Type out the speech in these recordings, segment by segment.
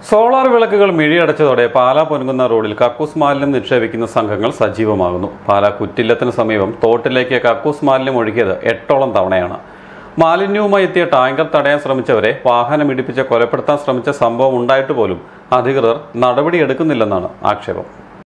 solar വിളക്കുകൾ മിഴിയടച്ചതോടെ പാലാ പൊൻകുന്ന റോഡിൽ കക്കൂസ് മാലിന്യം നിക്ഷേപിക്കുന്ന സംഘങ്ങൾ സജീവമാകുന്നു പാലാ കുറ്റില്ലത്തിന് സമീപം തോട്ടിലേക്ക് കക്കൂസ് മാലിന്യം ഒഴുകിയത് എട്ടോളം തവണയാണ് മാലിന്യവുമായി എത്തിയ ടാങ്കർ തടയാൻ ശ്രമിച്ചവരെ വാഹനം ഇടിപ്പിച്ച് കൊലപ്പെടുത്താൻ ശ്രമിച്ച സംഭവം ഉണ്ടായിട്ട് പോലും അധികൃതർ നടപടിയെടുക്കുന്നില്ലെന്നാണ് ആക്ഷേപം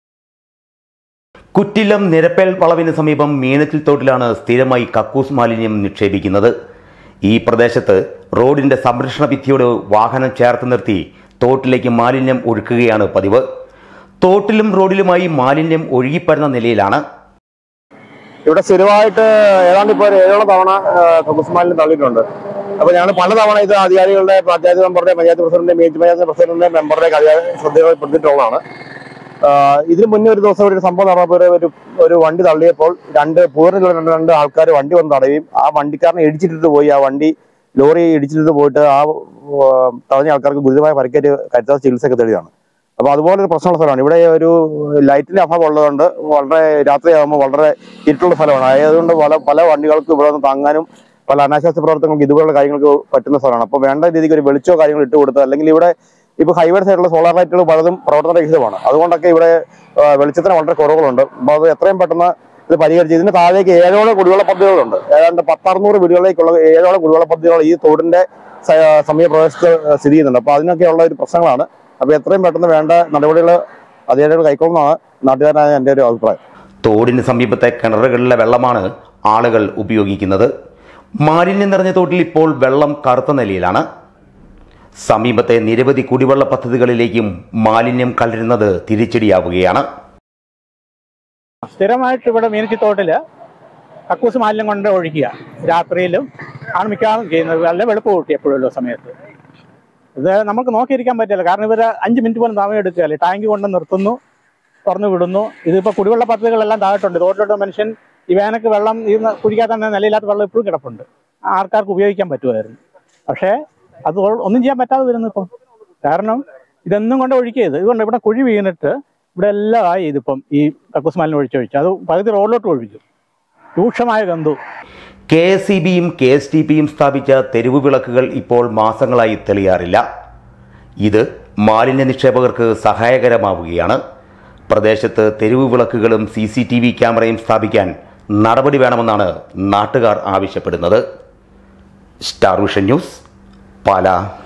കുറ്റില്ലം നിരപ്പേൽ വളവിന് സമീപം മീനച്ചിൽ തോട്ടിലാണ് സ്ഥിരമായി കക്കൂസ് മാലിന്യം നിക്ഷേപിക്കുന്നത് ഈ പ്രദേശത്ത് റോഡിന്റെ സംരക്ഷണ ഭിത്തിയോട് വാഹനം ചേർത്ത് നിർത്തി തോട്ടിലേക്ക് മാലിന്യം ഒഴുക്കുകയാണ് പതിവ് തോട്ടിലും റോഡിലുമായി മാലിന്യം ഒഴുകിപ്പരുന്ന നിലയിലാണ് ഇവിടെ സ്ഥിരമായിട്ട് ഏതാണ്ട് ഇപ്പോൾ ഒരു ഏഴോളം തവണ കക്കുസ്മാലിന് തള്ളിയിട്ടുണ്ട് അപ്പൊ ഞങ്ങൾ പലതവണ ഇത് അധികാരികളുടെ പഞ്ചായത്ത് മെമ്പറുടെ പഞ്ചായത്ത് പ്രസിഡന്റ് മീറ്റ് പഞ്ചായത്ത് പ്രസിഡന്റിന്റെ മെമ്പറുടെ ശ്രദ്ധയിൽപ്പെടുത്തിയിട്ടുള്ളതാണ് ആഹ് ഇതിന് മുന്നേ ഒരു ദിവസം ഒരു സംഭവം നടന്നപ്പോൾ ഒരു- ഒരു ഒരു വണ്ടി തള്ളിയപ്പോൾ രണ്ട് പൂർണ്ണ രണ്ട് രണ്ട് ആൾക്കാർ വണ്ടി വന്ന് തടയുകയും ആ വണ്ടിക്കാരനെ ഇടിച്ചിട്ടിട്ട് പോയി ആ വണ്ടി ലോറി ഇടിച്ചിട്ട് പോയിട്ട് ആ ആഹ് തടഞ്ഞ ആൾക്കാർക്ക് ഗുരുതരമായ പരിക്കേറ്റ് കരുത്താത്ത ചികിത്സയൊക്കെ തേടിയതാണ് അപ്പൊ അതുപോലെ ഒരു പ്രശ്നമുള്ള സ്ഥലമാണ് ഇവിടെ ഒരു ലൈറ്റിന്റെ അഭാവം ഉള്ളതുകൊണ്ട് വളരെ രാത്രിയാകുമ്പോൾ വളരെ ഇരുട്ടുള്ള സ്ഥലമാണ് ആയതുകൊണ്ട് പല പല വണ്ടികൾക്കും ഇവിടെ നിന്ന് താങ്ങാനും പല അനാശാസ്യ പ്രവർത്തനങ്ങൾക്ക് ഇതുപോലുള്ള കാര്യങ്ങൾക്ക് പറ്റുന്ന സ്ഥലമാണ് അപ്പോൾ വേണ്ട രീതിക്ക് ഒരു വെളിച്ചോ കാര്യങ്ങൾ ഇട്ട് കൊടുത്ത് അല്ലെങ്കിൽ ഇവിടെ ഇപ്പൊ ഹൈവേ സൈഡിലുള്ള സോളാർ ലൈറ്റുകൾ പലതും പ്രവർത്തനരഹിതമാണ് അതുകൊണ്ടൊക്കെ ഇവിടെ ആ, വെളിച്ചത്തിന് വളരെ കുറവുകളുണ്ട് അപ്പോൾ അത് എത്രയും പെട്ടെന്ന് ഇത് പരിഹരിച്ച് ഇതിന് താഴേക്ക് ഏഴോളം കുടിവെള്ള പദ്ധതികളുണ്ട് ഏതാണ്ട് പത്തറുന്നൂറ് വീടുകളിലേക്കുള്ള ഏഴോളം കുടിവെള്ള പദ്ധതികൾ ഈ തോടിന്റെ സ- സമീപ പ്രദേശത്ത് സ്ഥിതി ചെയ്യുന്നുണ്ട് അപ്പോൾ അതിനൊക്കെയുള്ള ഒരു പ്രശ്നങ്ങളാണ് അപ്പോൾ എത്രയും പെട്ടെന്ന് വേണ്ട നടപടികൾ അധികാരികൾ കൈക്കൊള്ളുന്നതാണ് നാട്ടുകാരനായ എൻ്റെ ഒരു അഭിപ്രായം തോടിന് സമീപത്തെ കിണറുകളിലെ വെള്ളമാണ് ആളുകൾ ഉപയോഗിക്കുന്നത് മാലിന്യം നിറഞ്ഞ തോട്ടിൽ ഇപ്പോൾ വെള്ളം കറുത്ത നിലയിലാണ് സമീപത്തെ നിരവധി കുടിവെള്ള പദ്ധതികളിലേക്കും മാലിന്യം കലരുന്നത് തിരിച്ചടിയാവുകയാണ് സ്ഥിരമായിട്ട് ഇവിടെ മീനച്ചിത്തോട്ടില് കക്കൂസ് മാലിന്യം കൊണ്ട് ഒഴിക്കുക രാത്രിയിലും ആണ് മിക്കവാറും ചെയ്യുന്നത് നല്ല വെളുപ്പ് കൂട്ടി എപ്പോഴുള്ള സമയത്ത് ഇത് നമുക്ക് നോക്കിയിരിക്കാൻ പറ്റില്ല കാരണം ഇവർ അഞ്ച് മിനിറ്റ് പോലും സമയം എടുക്കുകയല്ലേ ടാങ്ക് കൊണ്ട് നിർത്തുന്നു തുറന്നു വിടുന്നു ഇതിപ്പോൾ കുടിവെള്ള പദ്ധതികളെല്ലാം താഴെട്ടുണ്ട് റോഡിലോട്ട് മനുഷ്യൻ ഈ വേനക്ക് വെള്ളം ഈ കുടിക്കാത്ത തന്നെ നിലയില്ലാത്ത വെള്ളം ഇപ്പോഴും കിടപ്പുണ്ട് ആൾക്കാർക്ക് ഉപയോഗിക്കാൻ പറ്റുമായിരുന്നു പക്ഷേ അത് ഒ- ഒന്നും ചെയ്യാൻ പറ്റാതെ വരുന്നു ഇപ്പം കാരണം ഇതെന്നും കൊണ്ട് ഒഴിക്കരുത് ഇതുകൊണ്ട് ഇവിടെ കുഴി വീണിട്ട് ഇവിടെ എല്ലാം ആയി ഇതിപ്പം ഈ കക്കൂസ് മാലിന്യം ഒഴിച്ചൊഴിച്ച് അത് പകുതി റോഡിലോട്ട് ഒഴിക്കും രൂക്ഷമായ ഗന്ധു കെ എസ് ഇ ബിയും കെ എസ് ടി പിയും സ്ഥാപിച്ച തെരുവ് വിളക്കുകൾ ഇപ്പോൾ മാസങ്ങളായി തെളിയാറില്ല ഇത് മാലിന്യ നിക്ഷേപകർക്ക് സഹായകരമാവുകയാണ് പ്രദേശത്ത് തെരുവ് വിളക്കുകളും സി സി ടി വി ക്യാമറയും സ്ഥാപിക്കാൻ നടപടി വേണമെന്നാണ് നാട്ടുകാർ ആവശ്യപ്പെടുന്നത് സ്റ്റാർ വിഷൻ ന്യൂസ് പാലാ